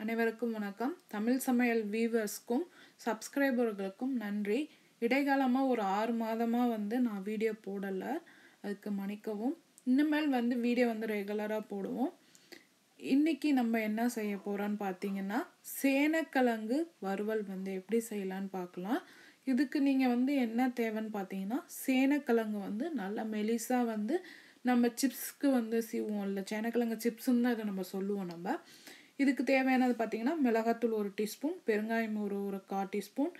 அனைவருக்கும் வணக்கம் தமிழ் சமையல் வீவர்ஸ்க்கும் சப்ஸ்கிரைபர்களுக்கும் நன்றி இடைக்காலமாக ஒரு ஆறு மாதமாக வந்து நான் வீடியோ போடலை அதுக்கு மன்னிக்கவும் இனிமேல் வந்து வீடியோ வந்து ரெகுலராக போடுவோம் இன்னைக்கு நம்ம என்ன செய்ய போகிறோன்னு பார்த்தீங்கன்னா சேனக்கிழங்கு வறுவல் வந்து எப்படி செய்யலான்னு பார்க்கலாம் இதுக்கு நீங்கள் வந்து என்ன தேவைன்னு பார்த்தீங்கன்னா சேனக்கிழங்கு வந்து நல்லா மெலிசாக வந்து நம்ம சிப்ஸ்க்கு வந்து சீவுவோம் இல்லை சேனக்கிழங்கு சிப்ஸுன்னு தான் இதை நம்ம சொல்லுவோம் நம்ம இதுக்கு தேவையானது பார்த்தீங்கன்னா மிளகாத்தூள் ஒரு டீஸ்பூன் பெருங்காயம் ஒரு ஒரு கால் டீஸ்பூன்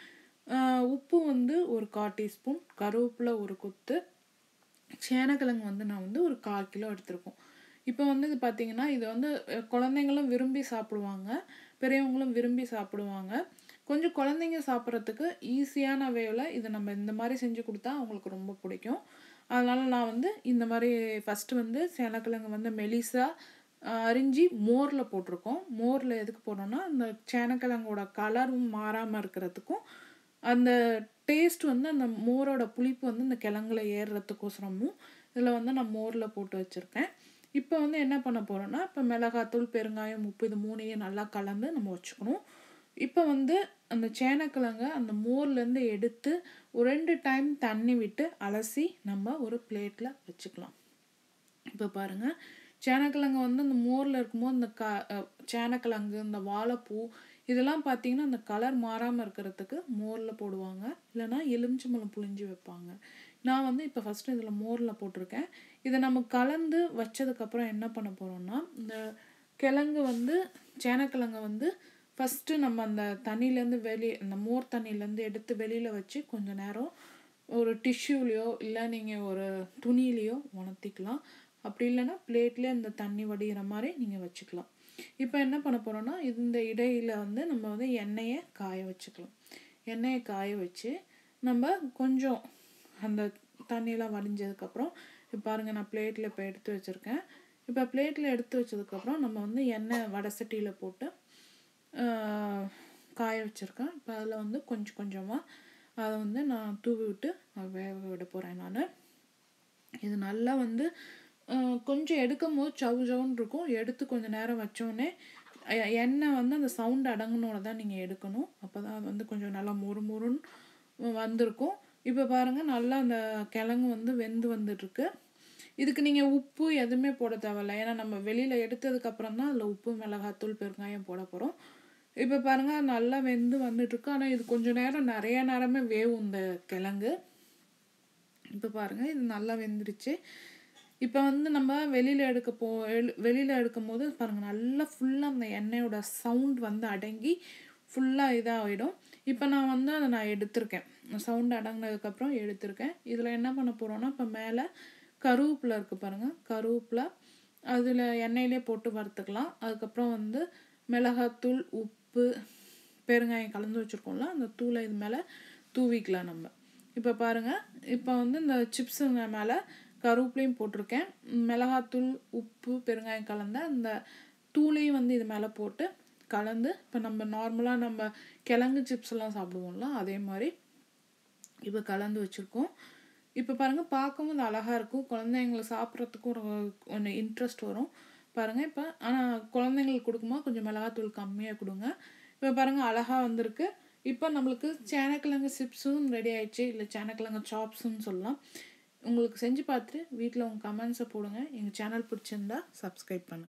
உப்பு வந்து ஒரு கால் டீஸ்பூன் கருவேப்பிலை ஒரு கொத்து சேனக்கிழங்கு வந்து நான் வந்து ஒரு கால் கிலோ எடுத்திருக்கோம் இப்போ வந்து இது பார்த்தீங்கன்னா இது வந்து அஹ், குழந்தைங்களும் விரும்பி சாப்பிடுவாங்க பெரியவங்களும் விரும்பி சாப்பிடுவாங்க கொஞ்சம் குழந்தைங்க சாப்பிட்றதுக்கு ஈஸியான வேவில் இதை நம்ம இந்த மாதிரி செஞ்சு கொடுத்தா அவங்களுக்கு ரொம்ப பிடிக்கும் அதனால் நான் வந்து இந்த மாதிரி ஃபஸ்ட்டு வந்து சேனக்கிழங்கு வந்து மெலிசா அஹ், அரிஞ்சு மோரில் போட்டிருக்கோம் மோரில் எதுக்கு போடுறோன்னா அந்த சேனக்கிழங்கோட கலரும் மாறாமல் இருக்கிறதுக்கும் அந்த டேஸ்ட் வந்து அந்த மோரோட புளிப்பு வந்து இந்த கிழங்குல ஏறுறதுக்கோசரமும் இதில் வந்து நான் மோரில் போட்டு வச்சுருக்கேன் இப்போ வந்து என்ன பண்ண போகிறோன்னா இப்போ மிளகாத்தூள் பெருங்காயம் உப்பு இது மூணையும் நல்லா கலந்து நம்ம வச்சுக்கணும் இப்போ வந்து அந்த சேனக்கிழங்க அந்த மோர்லேருந்து எடுத்து ஒரு ரெண்டு டைம் தண்ணி விட்டு அலசி நம்ம ஒரு பிளேட்டில் வச்சுக்கலாம் இப்போ பாருங்க சேனக்கிழங்கு வந்து அந்த மோரில் இருக்கும்போது இந்த க அஹ் சேனக்கிழங்கு இந்த வாழைப்பூ இதெல்லாம் பார்த்தீங்கன்னா அந்த கலர் மாறாமல் இருக்கிறதுக்கு மோரில் போடுவாங்க இல்லைன்னா எலுமிச்சம்பழம் புழிஞ்சு வைப்பாங்க நான் வந்து இப்போ ஃபஸ்ட்டு இதில் மோரில் போட்டிருக்கேன் இதை நம்ம கலந்து வச்சதுக்கப்புறம் என்ன பண்ண போகிறோம்னா இந்த கிழங்கு வந்து சேனக்கிழங்கை வந்து ஃபஸ்ட்டு நம்ம அந்த தண்ணியிலேருந்து வெளியே அந்த மோர் தண்ணியிலேருந்து எடுத்து வெளியில் வச்சு கொஞ்ச நேரம் ஒரு டிஷ்யூலேயோ இல்லை நீங்கள் ஒரு துணியிலையோ உணர்த்திக்கலாம் அப்படி இல்லைன்னா பிளேட்லேயே அந்த தண்ணி வடிகிற மாதிரி நீங்கள் வச்சுக்கலாம் இப்போ என்ன பண்ண போகிறோன்னா இந்த இடையில வந்து நம்ம வந்து எண்ணெயை காய வச்சுக்கலாம் எண்ணெயை காய வச்சு நம்ம கொஞ்சம் அந்த தண்ணியெலாம் வடிஞ்சதுக்கப்புறம் இப்போ பாருங்கள் நான் பிளேட்டில் இப்போ எடுத்து வச்சுருக்கேன் இப்போ பிளேட்டில் எடுத்து வச்சதுக்கப்புறம் நம்ம வந்து எண்ணெய் வடை சட்டியில் போட்டு ஆஹ், காய வச்சுருக்கேன் இப்போ அதில் வந்து கொஞ்சம் கொஞ்சமாக அதை வந்து நான் தூவி விட்டு நான் வேக விட போகிறேன் நான் இது நல்லா வந்து அஹ், கொஞ்சம் எடுக்கும் போது சவு சவுன்னு இருக்கும் எடுத்து கொஞ்சம் நேரம் வச்சோடனே எ- எண்ணெய் வந்து அந்த சவுண்ட் அடங்கினோட தான் நீங்கள் எடுக்கணும் அப்போ தான் அது வந்து கொஞ்சம் நல்லா மொறு மொறுன்னு வந்திருக்கும் இப்போ பாருங்கள் நல்லா அந்த கிழங்கு வந்து வெந்து வந்துட்டுருக்கு இதுக்கு நீங்கள் உப்பு எதுவுமே போட தேவையில்ல ஏன்னா நம்ம வெளியில் எடுத்ததுக்கப்புறம் தான் அதில் உப்பு மிளகாத்தூள் பெருங்காயம் போட போகிறோம் இப்போ பாருங்கள் நல்லா வெந்து வந்துட்டுருக்கு ஆனால் இது கொஞ்சம் நேரம் நிறைய நேரமே வேவும் இந்த கிழங்கு இப்போ பாருங்கள் இது நல்லா வெந்துருச்சு இப்போ வந்து நம்ம வெளியில் எடுக்க போ வெளியில் எடுக்கும் போது பாருங்கள் நல்லா ஃபுல்லாக அந்த எண்ணெயோட சவுண்ட் வந்து அடங்கி ஃபுல்லாக இதாகிடும் இப்போ நான் வந்து அதை நான் எடுத்திருக்கேன் சவுண்ட் அடங்கினதுக்கப்புறம் எடுத்திருக்கேன் இதில் என்ன பண்ண போகிறோன்னா இப்போ மேலே கருவேப்பிலை இருக்குது பாருங்கள் கருவேப்பிலை அதில் எண்ணெயிலே போட்டு வறுத்துக்கலாம் அதுக்கப்புறம் வந்து மிளகாத்தூள் உப்பு பெருங்காயம் கலந்து வச்சுருக்கோம்ல அந்த தூளை இது மேலே தூவிக்கலாம் நம்ம இப்போ பாருங்கள் இப்போ வந்து இந்த சிப்ஸுங்க மேலே கருவேப்பிலையும் போட்டிருக்கேன் மிளகாத்தூள் உப்பு பெருங்காயம் கலந்த அந்த தூளையும் வந்து இது மேலே போட்டு கலந்து இப்போ நம்ம நார்மலாக நம்ம கிழங்கு சிப்ஸ் எல்லாம் சாப்பிடுவோம்ல அதே மாதிரி இப்போ கலந்து வச்சுருக்கோம் இப்போ பாருங்கள் பார்க்கவும் இது அழகாக இருக்கும் குழந்தைங்களை சாப்பிட்றதுக்கும் ஒரு ஒன்று இன்ட்ரெஸ்ட் வரும் பாருங்கள் இப்போ ஆனால் குழந்தைங்களுக்கு கொடுக்கும்போது கொஞ்சம் மிளகாத்தூள் கம்மியாக கொடுங்க இப்போ பாருங்கள் அழகாக வந்திருக்கு இப்போ நம்மளுக்கு சேனக்கிழங்கு சிப்ஸும் ரெடி ஆயிடுச்சு இல்லை சேனக்கிழங்கு சாப்ஸுன்னு சொல்லலாம் உங்களுக்கு செஞ்சு பார்த்துட்டு வீட்டில் உங்கள் கமெண்ட்ஸை போடுங்க எங்கள் சேனல் பிடிச்சிருந்தா சப்ஸ்கிரைப் பண்ணுங்கள்